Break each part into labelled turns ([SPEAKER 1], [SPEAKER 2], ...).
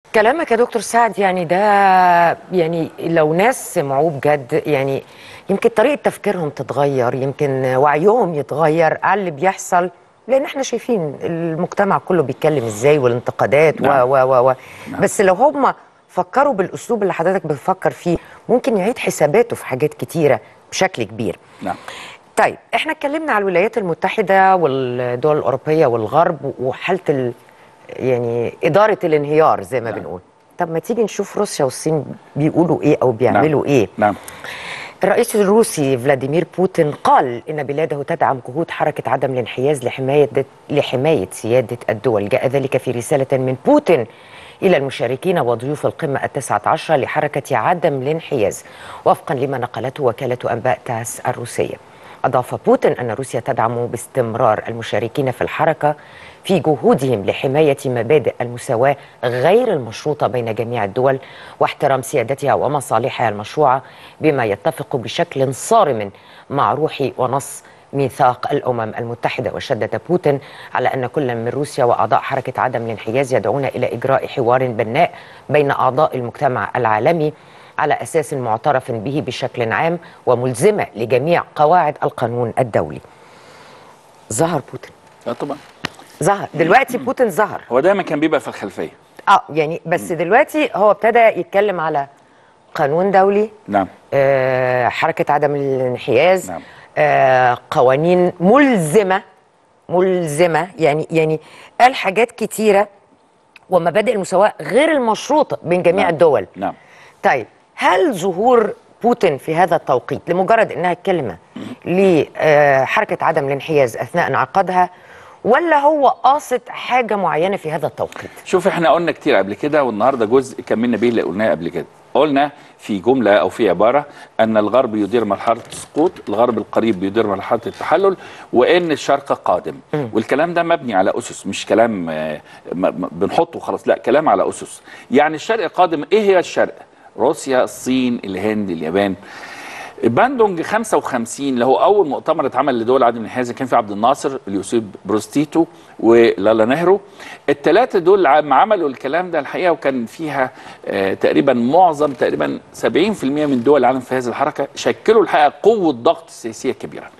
[SPEAKER 1] كلامك يا دكتور سعد يعني ده يعني لو ناس سمعوه بجد يعني يمكن طريقة تفكيرهم تتغير يمكن وعيهم يتغير على اللي بيحصل لأن احنا شايفين المجتمع كله بيتكلم ازاي والانتقادات
[SPEAKER 2] نعم.
[SPEAKER 1] و و و و
[SPEAKER 2] نعم.
[SPEAKER 1] بس لو هم فكروا بالأسلوب اللي حضرتك بتفكر فيه ممكن يعيد حساباته في حاجات كتيرة بشكل كبير
[SPEAKER 2] نعم
[SPEAKER 1] طيب احنا اتكلمنا على الولايات المتحدة والدول الأوروبية والغرب وحالة ال... يعني إدارة الانهيار زي ما
[SPEAKER 2] نعم.
[SPEAKER 1] بنقول طب ما تيجي نشوف روسيا والصين بيقولوا ايه او بيعملوا
[SPEAKER 2] نعم.
[SPEAKER 1] ايه
[SPEAKER 2] نعم
[SPEAKER 1] الرئيس الروسي فلاديمير بوتين قال ان بلاده تدعم جهود حركه عدم الانحياز لحمايه لحمايه سياده الدول جاء ذلك في رساله من بوتين الى المشاركين وضيوف القمه التاسعه عشر لحركه عدم الانحياز وفقا لما نقلته وكاله انباء تاس الروسيه اضاف بوتين ان روسيا تدعم باستمرار المشاركين في الحركه في جهودهم لحمايه مبادئ المساواه غير المشروطه بين جميع الدول واحترام سيادتها ومصالحها المشروعه بما يتفق بشكل صارم مع روح ونص ميثاق الامم المتحده وشدد بوتين على ان كل من روسيا واعضاء حركه عدم الانحياز يدعون الى اجراء حوار بناء بين اعضاء المجتمع العالمي على اساس معترف به بشكل عام وملزمه لجميع قواعد القانون الدولي. ظهر بوتين
[SPEAKER 2] اه طبعا
[SPEAKER 1] ظهر دلوقتي بوتين ظهر
[SPEAKER 2] هو دايما كان بيبقى في الخلفيه
[SPEAKER 1] اه يعني بس دلوقتي هو ابتدى يتكلم على قانون دولي
[SPEAKER 2] نعم
[SPEAKER 1] آه حركه عدم الانحياز
[SPEAKER 2] نعم.
[SPEAKER 1] آه قوانين ملزمه ملزمه يعني يعني قال حاجات كتيره ومبادئ المساواه غير المشروطه بين جميع
[SPEAKER 2] نعم.
[SPEAKER 1] الدول
[SPEAKER 2] نعم
[SPEAKER 1] طيب هل ظهور بوتين في هذا التوقيت لمجرد انها كلمه لحركه عدم الانحياز اثناء انعقادها ولا هو قاصد حاجه معينه في هذا التوقيت؟
[SPEAKER 2] شوف احنا قلنا كتير قبل كده والنهارده جزء كملنا بيه اللي قلناه قبل كده قلنا في جمله او في عباره ان الغرب يدير مرحله السقوط الغرب القريب بيدير مرحله التحلل وان الشرق قادم والكلام ده مبني على اسس مش كلام آه، م- م- بنحطه خلاص لا كلام على اسس يعني الشرق قادم ايه هي الشرق روسيا الصين الهند اليابان باندونج 55 اللي هو اول مؤتمر اتعمل لدول عدم الانحياز كان في عبد الناصر اليوسيب بروستيتو ولالا نهرو الثلاثه دول عم عملوا الكلام ده الحقيقه وكان فيها آه تقريبا معظم تقريبا 70% من دول العالم في هذه الحركه شكلوا الحقيقه قوه ضغط سياسيه كبيره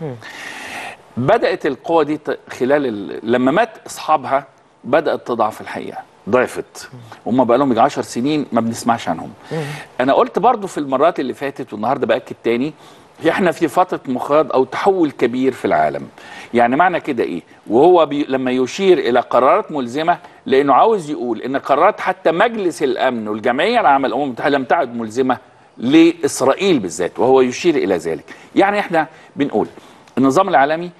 [SPEAKER 2] بدات القوه دي ت- خلال ال... لما مات اصحابها بدات تضعف الحقيقه ضعفت هم بقى لهم 10 سنين ما بنسمعش عنهم انا قلت برضو في المرات اللي فاتت والنهارده باكد تاني احنا في فتره مخاض او تحول كبير في العالم يعني معنى كده ايه وهو بي لما يشير الى قرارات ملزمه لانه عاوز يقول ان قرارات حتى مجلس الامن والجمعيه العامه للامم المتحده لم تعد ملزمه لاسرائيل بالذات وهو يشير الى ذلك يعني احنا بنقول النظام العالمي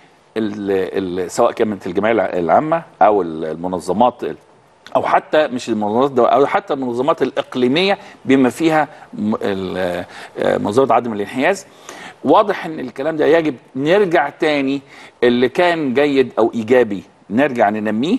[SPEAKER 2] ال ال سواء كانت الجمعيه الع- العامه او ال- المنظمات ال- او حتى مش المنظمات الدولية، او حتى المنظمات الاقليميه بما فيها م- ال- آه، منظمه عدم الانحياز واضح ان الكلام ده يجب نرجع تاني اللي كان جيد او ايجابي نرجع ننميه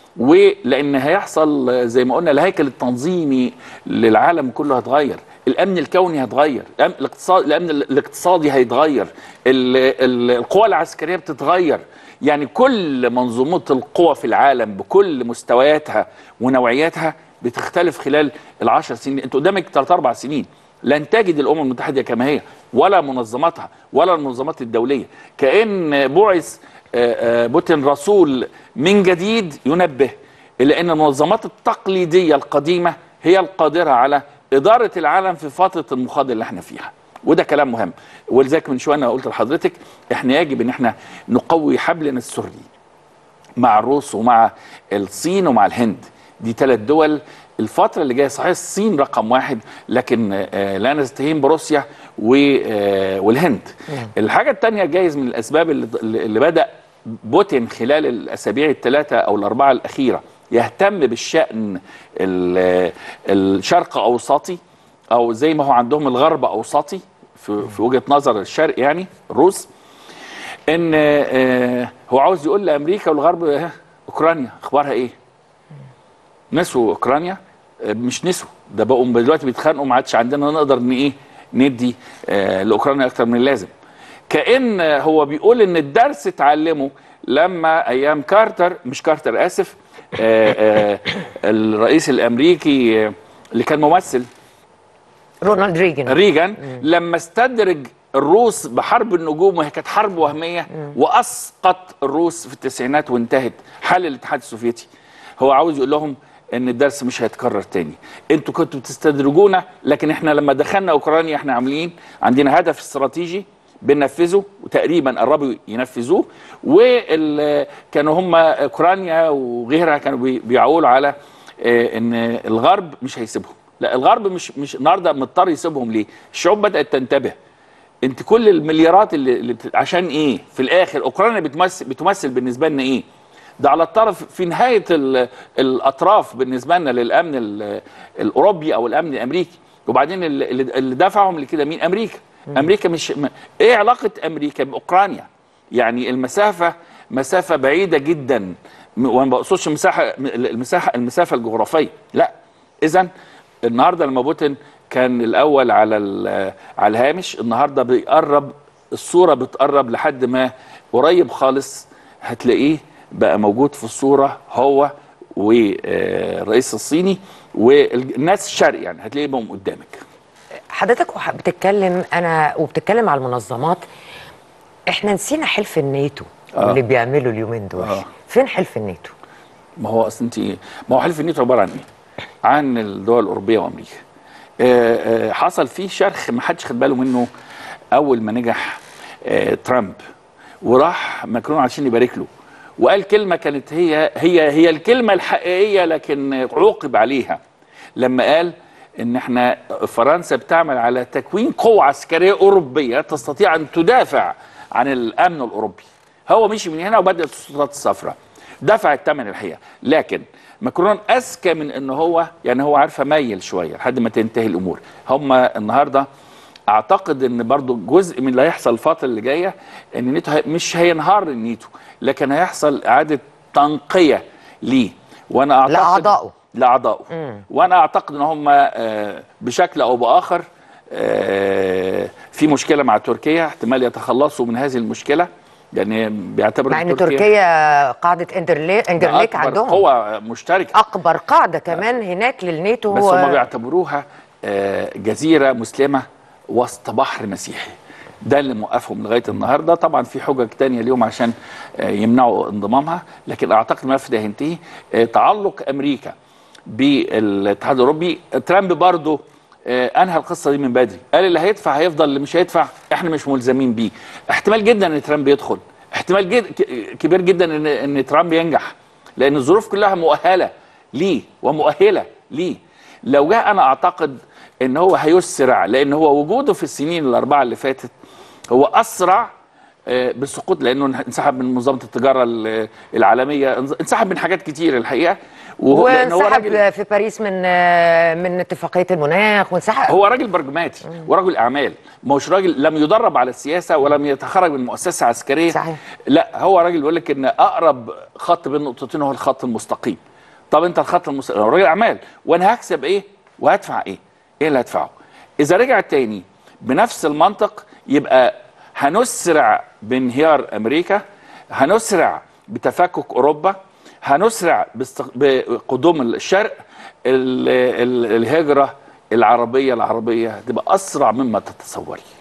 [SPEAKER 2] ولان هيحصل آه، زي ما قلنا الهيكل التنظيمي للعالم كله هيتغير الامن الكوني هيتغير الأم- الاقتصاد الامن ال- الاقتصادي هيتغير ال- ال- القوى العسكريه بتتغير يعني كل منظومه القوى في العالم بكل مستوياتها ونوعياتها بتختلف خلال العشر سنين انت قدامك ثلاث اربع سنين لن تجد الامم المتحده كما هي ولا منظماتها ولا المنظمات الدوليه كان بعث آه، آه، بوتين رسول من جديد ينبه الى ان المنظمات التقليديه القديمه هي القادره على اداره العالم في فتره المخاض اللي احنا فيها وده كلام مهم ولذلك من شويه انا قلت لحضرتك احنا يجب ان احنا نقوي حبلنا السري مع الروس ومع الصين ومع الهند دي ثلاث دول الفترة اللي جاية صحيح الصين رقم واحد لكن آه، لا نستهين بروسيا و- آه، والهند الحاجة التانية جايز من الأسباب اللي, اللي بدأ بوتين خلال الأسابيع الثلاثة أو الأربعة الأخيرة يهتم بالشأن ال- الشرق أوسطي أو زي ما هو عندهم الغرب أوسطي في, في وجهة نظر الشرق يعني الروس ان آه، هو عاوز يقول لامريكا والغرب آه، اوكرانيا اخبارها ايه؟ نسوا اوكرانيا آه، مش نسوا ده بقوا دلوقتي بيتخانقوا ما عادش عندنا نقدر ان ايه ندي آه، لاوكرانيا اكتر من اللازم كان آه، هو بيقول ان الدرس اتعلمه لما ايام كارتر مش كارتر اسف آه، آه، الرئيس الامريكي آه، اللي كان ممثل
[SPEAKER 1] رونالد ريجن
[SPEAKER 2] ريجان لما استدرج الروس بحرب النجوم وهي كانت حرب وهميه واسقط الروس في التسعينات وانتهت حل الاتحاد السوفيتي هو عاوز يقول لهم ان الدرس مش هيتكرر تاني انتوا كنتوا بتستدرجونا لكن احنا لما دخلنا اوكرانيا احنا عاملين عندنا هدف استراتيجي بننفذه وتقريبا قربوا ينفذوه وكانوا هم اوكرانيا وغيرها كانوا بي- بيعولوا على آه، ان الغرب مش هيسيبهم لا الغرب مش مش النهارده مضطر يسيبهم ليه الشعوب بدات تنتبه انت كل المليارات اللي, اللي بت... عشان ايه في الاخر اوكرانيا بتمثل بتمثل بالنسبه لنا ايه ده على الطرف في نهايه ال... الاطراف بالنسبه لنا للامن ال... الاوروبي او الامن الامريكي وبعدين اللي, اللي دفعهم لكده مين امريكا امريكا مش م... ايه علاقه امريكا باوكرانيا يعني المسافه مسافه بعيده جدا م- وانا ما بقصدش مساحه المساحه المسافه الجغرافيه لا اذا النهارده لما بوتين كان الاول على ال- على الهامش النهارده بيقرب الصوره بتقرب لحد ما قريب خالص هتلاقيه بقى موجود في الصوره هو والرئيس الصيني والناس الشرق يعني هتلاقيه بقوا قدامك
[SPEAKER 1] حضرتك وح- بتتكلم انا وبتتكلم على المنظمات احنا نسينا حلف الناتو
[SPEAKER 2] آه.
[SPEAKER 1] اللي بيعملوا اليومين دول
[SPEAKER 2] آه.
[SPEAKER 1] فين حلف الناتو
[SPEAKER 2] ما هو اصل انت ما هو حلف الناتو عباره عن ايه؟ عن الدول الاوروبيه وامريكا. آه، آه، حصل فيه شرخ ما حدش خد باله منه اول ما نجح آه، ترامب وراح ماكرون عشان يبارك له وقال كلمه كانت هي هي هي الكلمه الحقيقيه لكن عوقب عليها لما قال ان احنا فرنسا بتعمل على تكوين قوه عسكريه اوروبيه تستطيع ان تدافع عن الامن الاوروبي هو مشي من هنا وبدات السلطات الصفراء دفع الثمن الحقيقه لكن ماكرون اذكى من ان هو يعني هو عارف ميل شويه لحد ما تنتهي الامور هم النهارده اعتقد ان برضو جزء من اللي هيحصل الفتره اللي جايه ان الناتو هي- مش هينهار الناتو لكن هيحصل اعاده تنقيه ليه وانا اعتقد
[SPEAKER 1] لأعضائه.
[SPEAKER 2] لاعضائه وانا اعتقد ان هم آه، بشكل او باخر آه، في مشكله مع تركيا احتمال يتخلصوا من هذه المشكله يعني بيعتبروا
[SPEAKER 1] مع ان تركيا قاعده اندرلي انجرليك
[SPEAKER 2] أكبر
[SPEAKER 1] عندهم
[SPEAKER 2] قوة مشتركة
[SPEAKER 1] اكبر قاعده كمان هناك للناتو
[SPEAKER 2] بس
[SPEAKER 1] هو
[SPEAKER 2] هم بيعتبروها آه، جزيرة مسلمة وسط بحر مسيحي ده اللي موقفهم لغايه النهارده طبعا في حجج تانية اليوم عشان آه، يمنعوا انضمامها لكن اعتقد الملف ده هينتهي آه، تعلق امريكا بالاتحاد الاوروبي ترامب برضه آه، انهى القصه دي من بدري قال اللي هيدفع هيفضل اللي مش هيدفع احنا مش ملزمين بيه احتمال جدا ان ترامب يدخل احتمال جد ك- كبير جدا ان ان ترامب ينجح لان الظروف كلها مؤهله ليه ومؤهله ليه لو جاء انا اعتقد ان هو هيسرع لان هو وجوده في السنين الاربعه اللي فاتت هو اسرع آه، بالسقوط لانه انسحب من منظمه التجاره ال- العالميه انسحب من حاجات كتير الحقيقه وهو لأن هو راجل
[SPEAKER 1] وانسحب في باريس من من اتفاقيه المناخ وانسحب
[SPEAKER 2] هو راجل برجماتي ورجل اعمال ما هوش راجل لم يدرب على السياسه ولم يتخرج من مؤسسه عسكريه
[SPEAKER 1] صحيح.
[SPEAKER 2] لا هو راجل بيقول لك ان اقرب خط بين نقطتين هو الخط المستقيم طب انت الخط المستقيم راجل اعمال وانا هكسب ايه وهدفع ايه ايه اللي هدفعه اذا رجع تاني بنفس المنطق يبقى هنسرع بانهيار امريكا هنسرع بتفكك اوروبا هنسرع باستق... بقدوم الشرق ال... ال... الهجره العربيه العربيه هتبقى اسرع مما تتصوري